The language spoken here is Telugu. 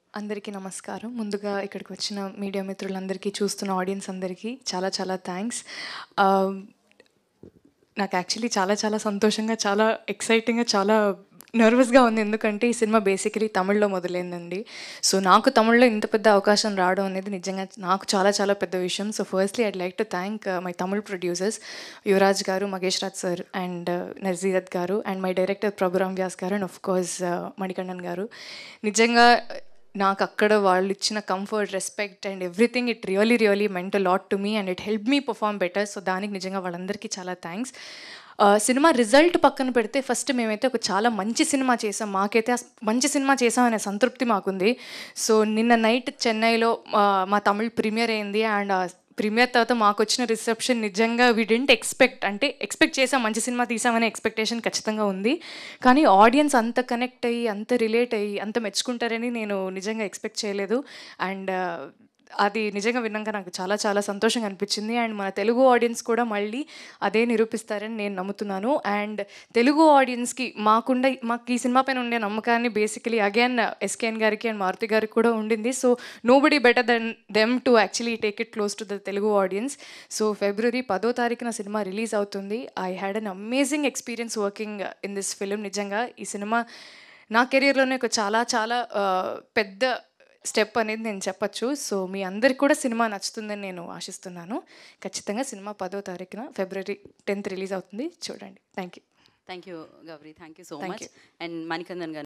అందరికీ నమస్కారం ముందుగా ఇక్కడికి వచ్చిన మీడియా మిత్రులందరికీ చూస్తున్న ఆడియన్స్ అందరికీ చాలా చాలా థ్యాంక్స్ నాకు యాక్చువల్లీ చాలా చాలా సంతోషంగా చాలా ఎక్సైటింగ్గా చాలా నర్వస్గా ఉంది ఎందుకంటే ఈ సినిమా బేసికలీ తమిళ్లో మొదలైందండి సో నాకు తమిళ్లో ఇంత పెద్ద అవకాశం రావడం అనేది నిజంగా నాకు చాలా చాలా పెద్ద విషయం so firstly I'd like to thank my Tamil producers Yuvaraj garu Magesh Raj sir and Nazeerath garu and my director Prabhuram Vyas garu and of course Manikandan గారు నిజంగా నాకు అక్కడ వాళ్ళు ఇచ్చిన comfort respect and everything it really really meant lot to me and it help me perform better so దానికి నిజంగా వాళ్ళందరికీ చాలా థ్యాంక్స్ సినిమా రిజల్ట్ పక్కన పెడితే ఫస్ట్ మేమైతే ఒక చాలా మంచి సినిమా చేసాం మాకైతే ఆ మంచి సినిమా చేసాం అనే సంతృప్తి మాకుంది సో నిన్న నైట్ చెన్నైలో ఆ, మా తమిళ్ ప్రీమియర్ అయింది అండ్ ప్రీమియర్ తర్వాత మాకు వచ్చిన రిసెప్షన్ నిజంగా వీ డెంట్ ఎక్స్పెక్ట్ అంటే ఎక్స్పెక్ట్ చేసాం మంచి సినిమా తీసామనే ఎక్స్పెక్టేషన్ ఖచ్చితంగా ఉంది కానీ ఆడియన్స్ అంత కనెక్ట్ అయ్యి అంత రిలేట్ అయ్యి అంత మెచ్చుకుంటారని నేను నిజంగా ఎక్స్పెక్ట్ చేయలేదు అండ్ అది నిజంగా విన్నాక నాకు చాలా చాలా సంతోషంగా అనిపించింది అండ్ మన తెలుగు ఆడియన్స్ కూడా మళ్ళీ అదే నిరూపిస్తారని నేను నమ్ముతున్నాను అండ్ తెలుగు ఆడియన్స్కి మాకుండా మాకు ఈ సినిమా పైన ఉండే నమ్మకాన్ని బేసికలీ అగైన్ ఎస్కేఎన్ గారికి అండ్ మారుతి గారికి కూడా ఉండింది so nobody better than them to actually take it close to the Telugu audience so ఫిబ్రవరి పదో తారీఖున సినిమా రిలీజ్ అవుతుంది I had an amazing experience working in this film నిజంగా ఈ సినిమా నా కెరీర్లోనే ఒక చాలా చాలా ఆ, పెద్ద స్టెప్ అనేది నేను చెప్పచ్చు సో మీ అందరికి కూడా సినిమా నచ్చుతుందని నేను ఆశిస్తున్నాను ఖచ్చితంగా సినిమా పదో తారీఖున ఫిబ్రవరి టెన్త్ రిలీజ్ అవుతుంది చూడండి thank you thank you Gauri thank you so Thank much and Manikandan గారు